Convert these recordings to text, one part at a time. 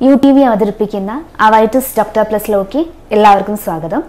U T V അവതരിപ്പിക്കുന്ന Avitis doctor പ്ലസിലേക്ക് എല്ലാവർക്കും സ്വാഗതം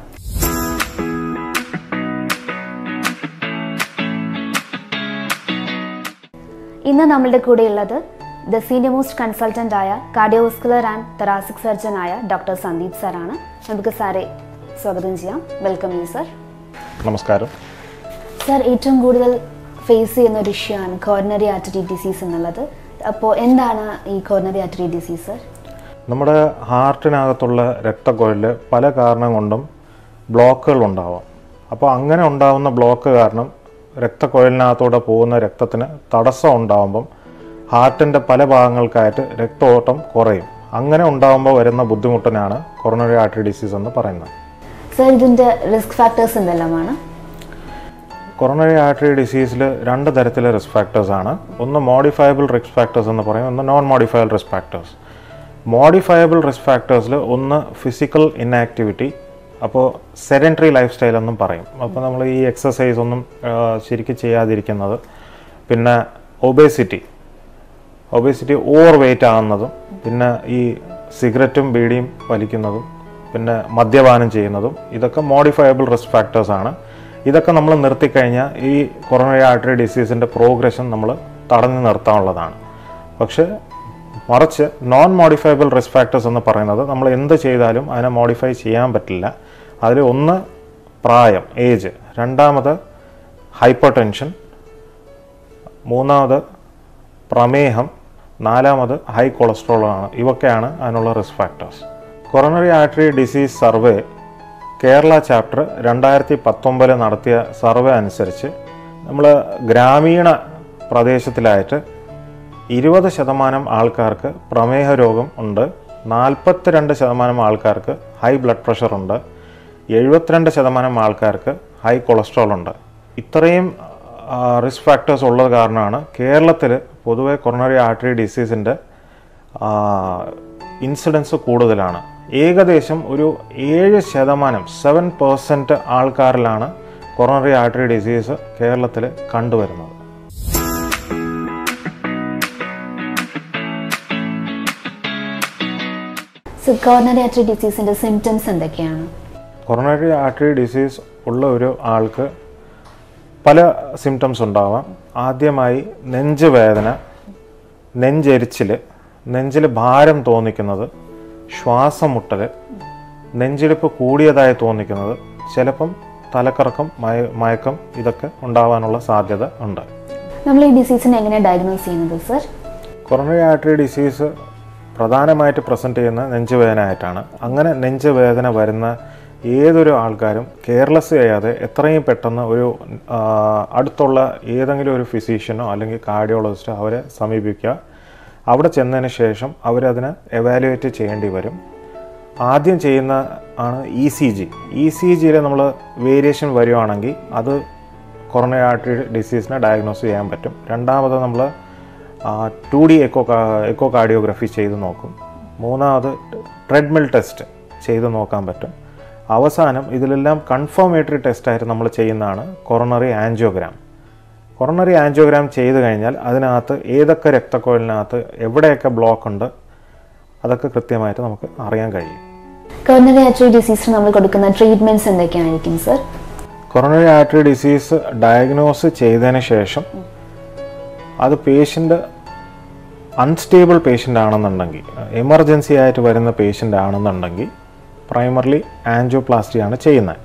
ഇന്ന് നമ്മളുടെ കൂടെയുള്ളത് ദ സീനിയർ മോസ്റ്റ് കൺസൾട്ടന്റ് ആയ കാർഡിയോവസ്കുലർ ആൻഡ് തെറാസിക് സർജൻ ആയ ഡോക്ടർ സന്ദീപ് സാറാണ് നമുക്ക് സാറെ സ്വാഗതം ചെയ്യാം വെൽക്കം യു സർ നമസ്കാരം സർ ഏറ്റവും കൂടുതൽ ഫേസ് ചെയ്യുന്ന ഒരു ഇഷ്യൂ ആണ് കോർണറി ആർട്ടറി ഡിസീസ് എന്നുള്ളത് അപ്പോൾ എന്താണ് ഈ കോർണറി ആർട്ടറി ഡിസീസ് സർ നമ്മുടെ ഹാർട്ടിനകത്തുള്ള രക്തക്കുഴലിൽ പല കാരണം കൊണ്ടും ബ്ലോക്കുകൾ ഉണ്ടാവാം അപ്പോൾ അങ്ങനെ ഉണ്ടാവുന്ന ബ്ലോക്ക് കാരണം രക്തക്കുഴലിനകത്തൂടെ പോകുന്ന രക്തത്തിന് തടസ്സം ഉണ്ടാവുമ്പം ഹാർട്ടിൻ്റെ പല ഭാഗങ്ങൾക്കായിട്ട് രക്തഓട്ടം കുറയും അങ്ങനെ ഉണ്ടാകുമ്പോൾ വരുന്ന ബുദ്ധിമുട്ടിനാണ് കൊറോണറി ആർട്ടറി ഡിസീസ് എന്ന് പറയുന്നത് സർ ഇതിൻ്റെ റിസ്ക് ഫാക്ടേഴ്സ് എന്തെല്ലാമാണ് കൊറോണറി ആർട്ടറി ഡിസീസിൽ രണ്ട് തരത്തിലെ റിസ്ക് ഫാക്ടേഴ്സ് ആണ് ഒന്ന് മോഡിഫയബിൾ റിസ്ക് ഫാക്ടേഴ്സ് എന്ന് പറയും ഒന്ന് non modifiable risk factors modifiable risk ഫാക്ടേഴ്സിൽ ഒന്ന് ഫിസിക്കൽ ഇന്നാക്ടിവിറ്റി അപ്പോൾ സെഡൻറ്ററി ലൈഫ് സ്റ്റൈൽ എന്നും പറയും അപ്പോൾ നമ്മൾ ഈ എക്സസൈസ് ഒന്നും ആ, ശരിക്കും ചെയ്യാതിരിക്കുന്നത് പിന്നെ ഒബേസിറ്റി ഒബേസിറ്റി ഓവർ വെയിറ്റ് ആകുന്നതും പിന്നെ ഈ സിഗരറ്റും ബീഡിയും വലിക്കുന്നതും പിന്നെ മദ്യപാനം ചെയ്യുന്നതും ഇതൊക്കെ മോഡിഫയബിൾ റിസ്ക് ഫാക്ടേഴ്സ് ആണ് ഇതൊക്കെ നമ്മൾ നിർത്തിക്കഴിഞ്ഞാൽ ഈ കൊറോണറി ആർട്ടറി ഡിസീസിൻ്റെ പ്രോഗ്രഷൻ നമ്മൾ തടഞ്ഞു നിർത്താനുള്ളതാണ് പക്ഷേ മറിച്ച് നോൺ മോഡിഫയബിൾ റിസ്ക് ഫാക്ടേഴ്സ് എന്ന് പറയുന്നത് നമ്മൾ എന്ത് ചെയ്താലും അതിനെ മോഡിഫൈ ചെയ്യാൻ പറ്റില്ല അതിൽ ഒന്ന് പ്രായം ഏജ് രണ്ടാമത് ഹൈപ്പർ ടെൻഷൻ മൂന്നാമത് പ്രമേഹം നാലാമത് ഹൈ കൊളസ്ട്രോൾ ആണ് ഇവയൊക്കെയാണ് അതിനുള്ള risk factors coronary artery disease survey Kerala chapter രണ്ടായിരത്തി പത്തൊമ്പതിൽ നടത്തിയ സർവേ അനുസരിച്ച് നമ്മൾ ഗ്രാമീണ പ്രദേശത്തിലായിട്ട് ഇരുപത് ശതമാനം ആൾക്കാർക്ക് പ്രമേഹ രോഗം ഉണ്ട് നാൽപ്പത്തിരണ്ട് ശതമാനം ആൾക്കാർക്ക് ഹൈ ബ്ലഡ് പ്രഷർ ഉണ്ട് എഴുപത്തിരണ്ട് ശതമാനം ആൾക്കാർക്ക് ഹൈ കൊളസ്ട്രോൾ ഉണ്ട് ഇത്രയും റിസ്ക് ഫാക്ടേഴ്സ് ഉള്ളത് കാരണമാണ് കേരളത്തിൽ പൊതുവെ കൊറോണറി ആർട്ടറി ഡിസീസിൻ്റെ ഇൻസിഡൻസ് കൂടുതലാണ് ഏകദേശം ഒരു ഏഴ് ശതമാനം സെവൻ പെർസെൻറ്റ് ആൾക്കാരിലാണ് കൊറോണറി ആർട്ടറി ഡിസീസ് കേരളത്തിൽ കണ്ടുവരുന്നത് സോ കോർണറി ആർട്ടറി ഡിസീസിൻ്റെ സിംറ്റംസ് എന്തൊക്കെയാണ് കൊറോണറി ആർട്ടറി ഡിസീസ് ഉള്ള ഒരു ആൾക്ക് പല സിംറ്റംസ് ഉണ്ടാവാം ആദ്യമായി നെഞ്ച് വേദന നെഞ്ചെരിച്ചിൽ നെഞ്ചിൽ ഭാരം തോന്നിക്കുന്നത് ശ്വാസം മുട്ടൽ നെഞ്ചിടിപ്പ് കൂടിയതായി തോന്നിക്കുന്നത് ചിലപ്പം തലക്കറക്കം മയ മയക്കം ഇതൊക്കെ ഉണ്ടാവാനുള്ള സാധ്യത ഉണ്ട് നമ്മൾ ഈ ഡിസീസിനെ എങ്ങനെയാണ് ഡയഗ്നോസ് ചെയ്യുന്നത് സർ കൊറോണറി ആർട്ടറി ഡിസീസ് പ്രധാനമായിട്ട് പ്രസൻറ്റ് ചെയ്യുന്ന നെഞ്ചുവേദന ആയിട്ടാണ് അങ്ങനെ നെഞ്ചുവേദന വരുന്ന ഏതൊരു ആൾക്കാരും കെയർലെസ് ചെയ്യാതെ എത്രയും പെട്ടെന്ന് ഒരു ആ, അടുത്തുള്ള ഏതെങ്കിലും ഒരു ഫിസീഷ്യനോ അല്ലെങ്കിൽ കാർഡിയോളജിസ്റ്റോ അവരെ സമീപിക്കുക അവിടെ ചെന്നതിന് ശേഷം അവരതിനെ എവാലുവേറ്റ് ചെയ്യേണ്ടി വരും ആദ്യം ചെയ്യുന്ന ആണ് E C G E C ജിയിൽ നമ്മൾ വേരിയേഷൻ വരുവാണെങ്കിൽ അത് കൊറോണറി ആർട്ടറി ഡിസീസിനെ ഡയഗ്നോസ് ചെയ്യാൻ പറ്റും രണ്ടാമത് നമ്മൾ two D echo echocardiography ചെയ്ത് നോക്കും മൂന്നാമത് ട്രെഡ്മിൽ ടെസ്റ്റ് ചെയ്ത് നോക്കാൻ പറ്റും അവസാനം ഇതിലെല്ലാം കൺഫർമേറ്ററി ടെസ്റ്റായിട്ട് നമ്മൾ ചെയ്യുന്നതാണ് കൊറോണറി ആൻജിയോഗ്രാം കൊറോണറി ആൻജിയോഗ്രാം ചെയ്ത് കഴിഞ്ഞാൽ അതിനകത്ത് ഏതൊക്കെ രക്തക്കുഴലിനകത്ത് എവിടെയൊക്കെ ബ്ലോക്ക് ഉണ്ട് അതൊക്കെ കൃത്യമായിട്ട് നമുക്ക് അറിയാൻ കഴിയും കോർണറി ആർട്ടറി ഡിസീസിന് നമ്മൾ കൊടുക്കുന്ന ട്രീറ്റ്മെന്റ്സ് എന്തൊക്കെയായിരിക്കും sir coronary artery disease diagnose ചെയ്തതിന് ശേഷം അത് പേഷ്യൻ്റ് അൺസ്റ്റേബിൾ പേഷ്യൻ്റ് ആണെന്നുണ്ടെങ്കിൽ എമർജൻസി ആയിട്ട് വരുന്ന പേഷ്യൻ്റ് ആണെന്നുണ്ടെങ്കിൽ പ്രൈമർലി ആൻജിയോപ്ലാസ്റ്റിയാണ് ചെയ്യുന്നത്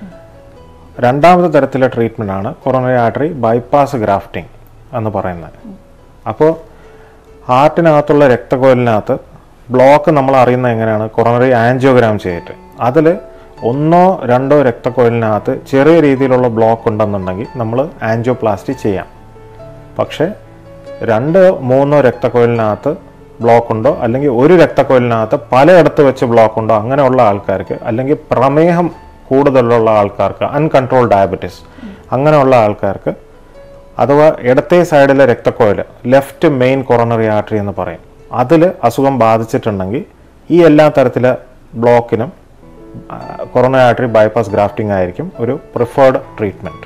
രണ്ടാമത്തെ തരത്തിലെ ട്രീറ്റ്മെൻ്റ് ആണ് കൊറോണറി ആർട്ടറി ബൈപ്പാസ് ഗ്രാഫ്റ്റിംഗ് എന്ന് പറയുന്നത് അപ്പോൾ ഹാർട്ടിനകത്തുള്ള രക്തക്കുഴലിനകത്ത് ബ്ലോക്ക് നമ്മൾ അറിയുന്നത് എങ്ങനെയാണ് കൊറോണറി ആൻജിയോഗ്രാം ചെയ്തിട്ട് അതിൽ ഒന്നോ രണ്ടോ രക്തക്കുഴലിനകത്ത് ചെറിയ രീതിയിലുള്ള ബ്ലോക്ക് ഉണ്ടെന്നുണ്ടെങ്കിൽ നമ്മൾ ആൻജിയോപ്ലാസ്റ്റി ചെയ്യാം പക്ഷേ രണ്ട് മൂന്നോ രക്തക്കുഴലിനകത്ത് ബ്ലോക്ക് ഉണ്ടോ അല്ലെങ്കിൽ ഒരു രക്തക്കുഴലിനകത്ത് പലയിടത്ത് വെച്ച് ബ്ലോക്ക് ഉണ്ടോ അങ്ങനെയുള്ള ആൾക്കാർക്ക് അല്ലെങ്കിൽ പ്രമേഹം കൂടുതലുള്ള ആൾക്കാർക്ക് അൺകൺട്രോൾ ഡയബറ്റിസ് അങ്ങനെയുള്ള ആൾക്കാർക്ക് അഥവാ ഇടത്തെ സൈഡിലെ രക്തക്കുഴൽ ലെഫ്റ്റ് മെയിൻ കൊറോണറി ആർട്ടറി എന്ന് പറയും അതിൽ അസുഖം ബാധിച്ചിട്ടുണ്ടെങ്കിൽ ഈ എല്ലാ തരത്തിലെ ബ്ലോക്കിനും കൊറോണറി ആർട്ടറി ബൈപ്പാസ് ഗ്രാഫ്റ്റിംഗ് ആയിരിക്കും ഒരു preferred treatment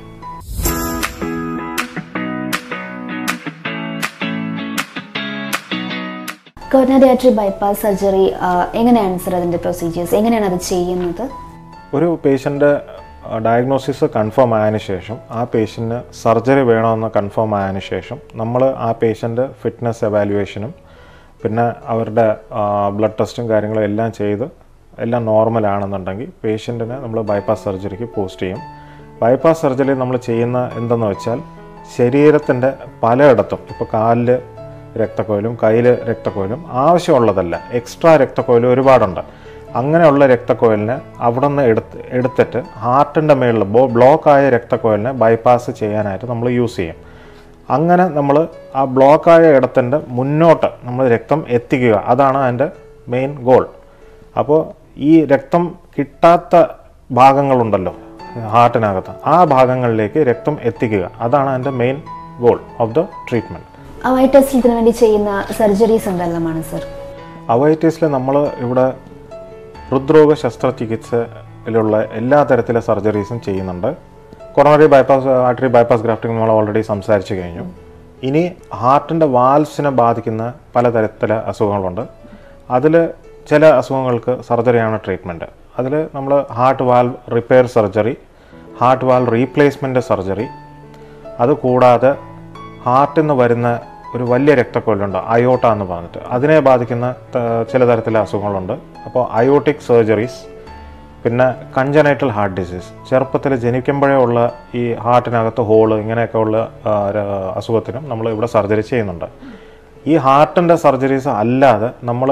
coronary artery bypass surgery എങ്ങനെയാണ് സർ അതിൻ്റെ പ്രൊസീജിയേഴ്സ് എങ്ങനെയാണ് അത് ചെയ്യുന്നത് ഒരു പേഷ്യൻ്റ് ഡയഗ്നോസിസ് കൺഫേം ആയതിനു ശേഷം ആ പേഷ്യൻറ്റിന് സർജറി വേണമെന്ന് കൺഫേം ആയതിനു ശേഷം നമ്മൾ ആ പേഷ്യൻ്റ് ഫിറ്റ്നസ് എവാലുവേഷനും പിന്നെ അവരുടെ ബ്ലഡ് ടെസ്റ്റും കാര്യങ്ങളും എല്ലാം ചെയ്ത് എല്ലാം നോർമൽ ആണെന്നുണ്ടെങ്കിൽ പേഷ്യൻറ്റിനെ നമ്മൾ ബൈപ്പാസ് സർജറിക്ക് പോസ്റ്റ് ചെയ്യും ബൈപ്പാസ് സർജറി നമ്മൾ ചെയ്യുന്ന എന്തെന്ന് വെച്ചാൽ ശരീരത്തിൻ്റെ പലയിടത്തും ഇപ്പോൾ കാലിൽ രക്തക്കോയിലും കയ്യിൽ രക്തക്കോയിലും ആവശ്യമുള്ളതല്ല എക്സ്ട്രാ രക്തക്കോയിലും ഒരുപാടുണ്ട് അങ്ങനെയുള്ള രക്തക്കോയിലിനെ അവിടെ നിന്ന് എടുത്ത് എടുത്തിട്ട് ഹാർട്ടിൻ്റെ മേളിൽ ബോ ബ്ലോക്കായ രക്തക്കോയിലിനെ ബൈപ്പാസ് ചെയ്യാനായിട്ട് നമ്മൾ യൂസ് ചെയ്യും അങ്ങനെ നമ്മൾ ആ ബ്ലോക്കായ ഇടത്തിൻ്റെ മുന്നോട്ട് നമ്മൾ രക്തം എത്തിക്കുക അതാണ് അതിൻ്റെ മെയിൻ ഗോൾ അപ്പോൾ ഈ രക്തം കിട്ടാത്ത ഭാഗങ്ങളുണ്ടല്ലോ ഹാർട്ടിനകത്ത് ആ ഭാഗങ്ങളിലേക്ക് രക്തം എത്തിക്കുക അതാണ് അതിൻ്റെ main goal of the treatment ആ വൈറ്റ് ടെസ്റ്റിന് വേണ്ടി ചെയ്യുന്ന സർജറീസ് എന്തെല്ലാമാണ് സർ അവൈറ്റീസിൽ നമ്മൾ ഇവിടെ ഹൃദ്രോഗ ശസ്ത്രചികിത്സയിലുള്ള എല്ലാ തരത്തിലെ സർജറീസും ചെയ്യുന്നുണ്ട് coronary bypass artery bypass grafting നമ്മൾ ഓൾറെഡി സംസാരിച്ചു കഴിഞ്ഞു ഇനി ഹാർട്ടിൻ്റെ വാൽവ്സിനെ ബാധിക്കുന്ന പലതരത്തിലെ അസുഖങ്ങളുണ്ട് അതിൽ ചില അസുഖങ്ങൾക്ക് സർജറിയാണ് ട്രീറ്റ്മെൻറ്റ് അതിൽ നമ്മൾ heart valve repair surgery heart valve replacement surgery അതുകൂടാതെ ഹാർട്ടിൽ നിന്ന് വരുന്ന ഒരു വലിയ രക്തക്കൊല്ലുണ്ട് അയോട്ട എന്ന് പറഞ്ഞിട്ട് അതിനെ ബാധിക്കുന്ന ത- ചില തരത്തിലെ അസുഖങ്ങളുണ്ട് അപ്പോൾ അയോട്ടിക് സർജറീസ് പിന്നെ കഞ്ചനൈറ്റൽ ഹാർട്ട് ഡിസീസ് ചെറുപ്പത്തിൽ ജനിക്കുമ്പോഴേ ഉള്ള ഈ ഹാർട്ടിനകത്ത് ഹോള് ഇങ്ങനെയൊക്കെ ഉള്ള ആ, ര- അസുഖത്തിനും നമ്മൾ ഇവിടെ സർജറി ചെയ്യുന്നുണ്ട് ഈ ഹാർട്ടിൻ്റെ സർജറീസ് അല്ലാതെ നമ്മൾ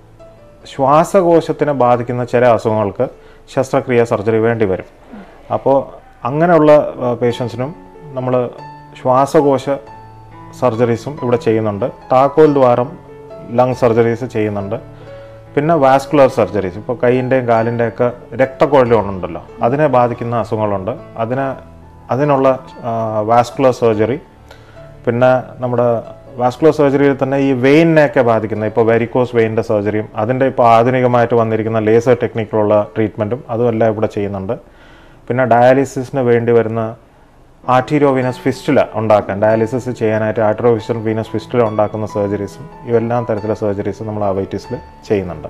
ശ്വാസകോശത്തിനെ ബാധിക്കുന്ന ചില അസുഖങ്ങൾക്ക് ശസ്ത്രക്രിയ സർജറി വേണ്ടി വരും അപ്പോൾ അങ്ങനെയുള്ള പേഷ്യൻസിനും നമ്മൾ ശ്വാസകോശ സർജറീസും ഇവിടെ ചെയ്യുന്നുണ്ട് താക്കോൽ ദ്വാരം ലങ് സർജറീസ് ചെയ്യുന്നുണ്ട് പിന്നെ വാസ്കുലർ സർജറീസ് ഇപ്പോൾ കൈയിൻ്റെയും കാലിൻ്റെയൊക്കെ രക്തക്കുഴലുകളുണ്ടല്ലോ അതിനെ ബാധിക്കുന്ന അസുഖങ്ങളുണ്ട് അതിന് അതിനുള്ള വാസ്കുലർ സർജറി പിന്നെ നമ്മുടെ വാസ്കുലർ സർജറിയിൽ തന്നെ ഈ വെയിനെയൊക്കെ ബാധിക്കുന്ന ഇപ്പോൾ വെരിക്കോസ് വെയിൻ്റെ സർജറിയും അതിൻ്റെ ഇപ്പോൾ ആധുനികമായിട്ട് വന്നിരിക്കുന്ന ലേസർ ടെക്നിക്കിലുള്ള ട്രീറ്റ്മെൻറ്റും അതുമെല്ലാം ഇവിടെ ചെയ്യുന്നുണ്ട് പിന്നെ ഡയാലിസിസിന് വേണ്ടി വരുന്ന ആർട്ടീരിയോ വീനസ് ഫിസ്റ്റുല ഉണ്ടാക്കാൻ ഡയാലിസിസ് ചെയ്യാനായിട്ട് ആർട്ടീരിയോ വിസ്റ്റൽ വീനസ് ഫിസ്റ്റുല ഉണ്ടാക്കുന്ന സർജറീസും ഇവെല്ലാം തരത്തിലുള്ള സർജറീസും നമ്മൾ അവൈറ്റീസിൽ ചെയ്യുന്നുണ്ട്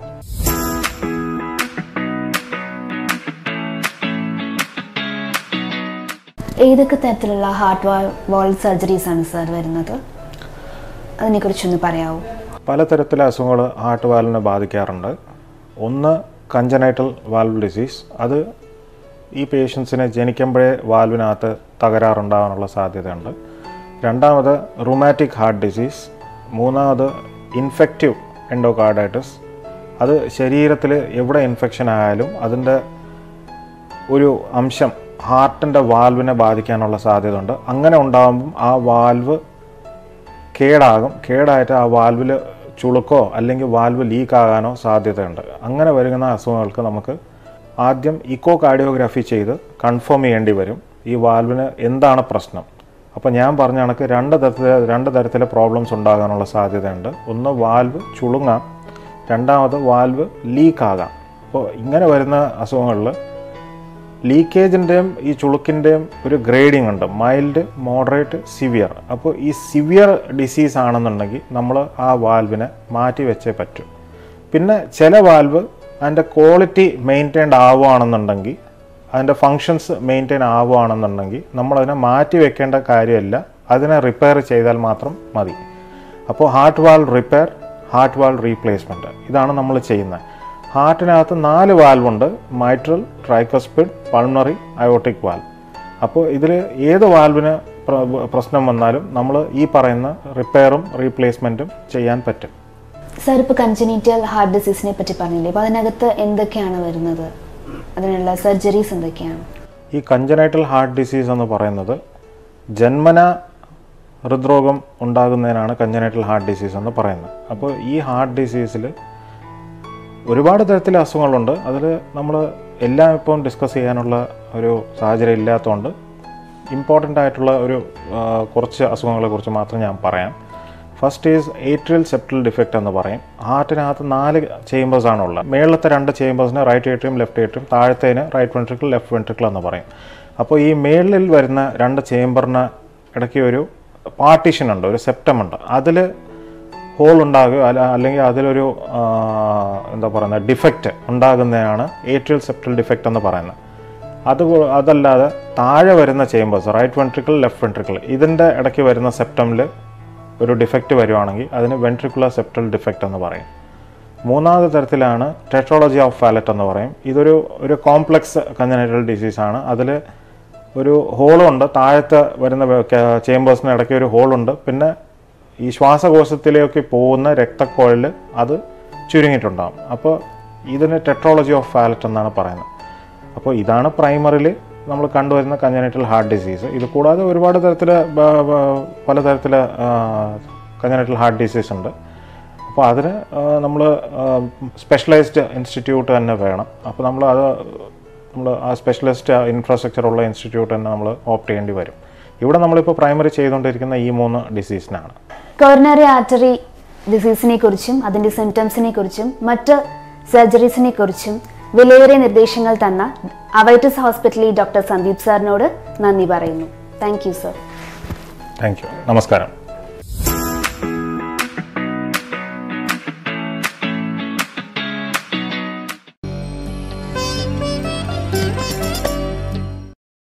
ഏതൊക്കെ തരത്തിലുള്ള ഹാർട്ട് വാൾ വാൾ സർജറീസ് ആണ് സർ വരുന്നത് അതിനെക്കുറിച്ചൊന്ന് പറയാമോ പലതരത്തിലെ അസുഖങ്ങൾ ഹാർട്ട് വാൽവിനെ ബാധിക്കാറുണ്ട് ഒന്ന് കഞ്ചനൈറ്റൽ വാൽവ് ഡിസീസ് അത് ഈ പേഷ്യൻസിനെ ജനിക്കുമ്പോഴേ വാൽവിനകത്ത് തകരാറുണ്ടാകാനുള്ള സാധ്യതയുണ്ട് രണ്ടാമത് റുമാറ്റിക് ഹാർട്ട് ഡിസീസ് മൂന്നാമത് ഇൻഫെക്റ്റീവ് എൻഡോകാർഡൈറ്റിസ് അത് ശരീരത്തിൽ എവിടെ ഇൻഫെക്ഷൻ ആയാലും അതിൻ്റെ ഒരു അംശം ഹാർട്ടിൻ്റെ വാൽവിനെ ബാധിക്കാനുള്ള സാധ്യത ഉണ്ട് അങ്ങനെ ഉണ്ടാകുമ്പം ആ വാൽവ് കേടാകും കേടായിട്ട് ആ വാൽവിൽ ചുളുക്കോ അല്ലെങ്കിൽ വാൽവ് ലീക്ക് ആകാനോ സാധ്യതയുണ്ട് അങ്ങനെ വരുന്ന അസുഖങ്ങൾക്ക് നമുക്ക് ആദ്യം ഇക്കോ കാർഡിയോഗ്രാഫി ചെയ്ത് കൺഫേം ചെയ്യേണ്ടി വരും ഈ വാൽവിന് എന്താണ് പ്രശ്നം അപ്പോൾ ഞാൻ പറഞ്ഞ കണക്ക് രണ്ട് തരത്തിലെ രണ്ട് തരത്തിലെ പ്രോബ്ലംസ് ഉണ്ടാകാനുള്ള സാധ്യതയുണ്ട് ഒന്ന് വാൽവ് ചുളുങ്ങാം രണ്ടാമത് വാൽവ് ലീക്ക് ആകാം അപ്പോൾ ഇങ്ങനെ വരുന്ന അസുഖങ്ങളിൽ ലീക്കേജിൻ്റെയും ഈ ചുളുക്കിൻ്റെയും ഒരു ഗ്രേഡിംഗ് ഉണ്ട് മൈൽഡ് മോഡറേറ്റ് സിവിയർ അപ്പോൾ ഈ സിവിയർ ഡിസീസ് ആണെന്നുണ്ടെങ്കിൽ നമ്മൾ ആ വാൽവിനെ മാറ്റി വെച്ചേ പറ്റൂ പിന്നെ ചില വാൽവ് അതിൻ്റെ ക്വാളിറ്റി മെയിൻറ്റൈൻഡ് ആവുകയാണെന്നുണ്ടെങ്കിൽ അതിൻ്റെ ഫങ്ഷൻസ് മെയിൻറ്റെയിൻ ആവുകയാണെന്നുണ്ടെങ്കിൽ നമ്മളതിനെ മാറ്റി വെക്കേണ്ട കാര്യമില്ല അതിനെ റിപ്പയർ ചെയ്താൽ മാത്രം മതി അപ്പോൾ heart valve repair heart valve replacement ഇതാണ് നമ്മൾ ചെയ്യുന്നത് ഹാർട്ടിനകത്ത് നാല് വാൽവുണ്ട് mitral tricuspid pulmonary aortic valve അപ്പോൾ ഇതിൽ ഏത് വാൽവിന് പ്ര- പ്രശ്നം വന്നാലും നമ്മൾ ഈ പറയുന്ന റിപ്പയറും റീപ്ലേസ്മെൻറ്റും ചെയ്യാൻ പറ്റും സർ ഇപ്പോൾ കൺജനീറ്റൽ ഹാർട്ട് ഡിസീസിനെ പറ്റി പറഞ്ഞില്ലേ അപ്പോൾ അതിനകത്ത് എന്തൊക്കെയാണ് വരുന്നത് അതിനുള്ള സർജറീസ് എന്തൊക്കെയാണ് ഈ കഞ്ചനൈറ്റൽ ഹാർട്ട് ഡിസീസ് എന്ന് പറയുന്നത് ജന്മന ഹൃദ്രോഗം ഉണ്ടാകുന്നതിനാണ് കഞ്ചനൈറ്റൽ ഹാർട്ട് ഡിസീസ് എന്ന് പറയുന്നത് അപ്പോൾ ഈ ഹാർട്ട് ഡിസീസിൽ ഒരുപാട് തരത്തിലെ അസുഖങ്ങളുണ്ട് അതിൽ നമ്മൾ എല്ലാം ഇപ്പം ഡിസ്കസ് ചെയ്യാനുള്ള ഒരു സാഹചര്യം ഇല്ലാത്തതുകൊണ്ട് ഇമ്പോർട്ടൻ്റ് ആയിട്ടുള്ള ഒരു ആ, കുറച്ച് അസുഖങ്ങളെ കുറിച്ച് മാത്രം ഞാൻ പറയാം first is atrial septal defect എന്ന് പറയും ഹാർട്ടിനകത്ത് നാല് ചേമ്പേഴ്സ് ആണുള്ളത് മേളത്തെ രണ്ട് ചേമ്പേഴ്സിന് റൈറ്റ് ഏട്രിയം ലെഫ്റ്റ് ഏട്രിയം താഴത്തേന് റൈറ്റ് വെൻട്രിക്കിൾ ലെഫ്റ്റ് വെൻട്രിക്കിൾ എന്ന് പറയും അപ്പോൾ ഈ മേളിൽ വരുന്ന രണ്ട് ചേമ്പറിന് ഇടയ്ക്ക് ഒരു പാർട്ടീഷൻ ഉണ്ട് ഒരു സെപ്റ്റം ഉണ്ട് അതിൽ ഹോൾ ഉണ്ടാകുക അല്ല അല്ലെങ്കിൽ അതിലൊരു ആ, എന്താ പറയുന്നത് ഡിഫക്റ്റ് ഉണ്ടാകുന്നതാണ് ഏട്രിയൽ സെപ്റ്റൽ ഡിഫക്റ്റ് എന്ന് പറയുന്നത് അത് കൂ- അതല്ലാതെ താഴെ വരുന്ന chambers right ventricle left ventricle ഇതിൻ്റെ ഇടയ്ക്ക് വരുന്ന സെപ്റ്റമിൽ ഒരു ഡിഫക്റ്റ് വരുവാണെങ്കിൽ അതിന് വെൻട്രിക്കുലർ സെപ്റ്റൽ ഡിഫക്റ്റ് എന്ന് പറയും മൂന്നാമത്തെ തരത്തിലാണ് ടെട്രോളജി ഓഫ് ഫാലറ്റ് എന്ന് പറയും ഇതൊരു ഒരു കോംപ്ലക്സ് കഞ്ചനൈറ്റൽ ഡിസീസാണ് അതിൽ ഒരു ഹോളുണ്ട് താഴത്തെ വരുന്ന ചേമ്പേഴ്സിന് ഇടയ്ക്ക് ഒരു ഹോളുണ്ട് പിന്നെ ഈ ശ്വാസകോശത്തിലേക്ക് പോകുന്ന രക്തക്കുഴൽ അത് ചുരുങ്ങിയിട്ടുണ്ടാകും അപ്പോൾ ഇതിന് ടെട്രോളജി ഓഫ് ഫാലറ്റ് എന്നാണ് പറയുന്നത് അപ്പോൾ ഇതാണ് പ്രൈമറിൽ നമ്മൾ കണ്ടുവരുന്ന കഞ്ചനൈറ്റൽ ഹാർട്ട് ഡിസീസ് ഇത് കൂടാതെ ഒരുപാട് തരത്തിൽ പലതരത്തിൽ കഞ്ചനൈറ്റൽ ഹാർട്ട് ഡിസീസ് ഉണ്ട് അപ്പോൾ അതിന് നമ്മൾ സ്പെഷ്യലൈസ്ഡ് ഇൻസ്റ്റിറ്റ്യൂട്ട് തന്നെ വേണം അപ്പോൾ നമ്മൾ അത് നമ്മൾ ആ സ്പെഷ്യലിസ്റ്റ് ഇൻഫ്രാസ്ട്രക്ചർ ഉള്ള ഇൻസ്റ്റിറ്റ്യൂട്ട് തന്നെ നമ്മൾ ഓപ്റ്റ് ചെയ്യേണ്ടി വരും ഇവിടെ നമ്മളിപ്പോൾ പ്രൈമറി ചെയ്തുകൊണ്ടിരിക്കുന്ന ഈ മൂന്ന് ഡിസീസിനാണ് കോർണറി ആർട്ടറി ഡിസീസിനെ കുറിച്ചും അതിൻ്റെ സിംറ്റംസിനെ കുറിച്ചും മറ്റ് സർജറീസിനെ കുറിച്ചും വിലയേറിയ നിർദ്ദേശങ്ങൾ തന്ന അവൈറ്റസ് ഹോസ്പിറ്റലിൽ ഡോക്ടർ സന്ദീപ് സാറിനോട് നന്ദി പറയുന്നു thank you sir thank you നമസ്കാരം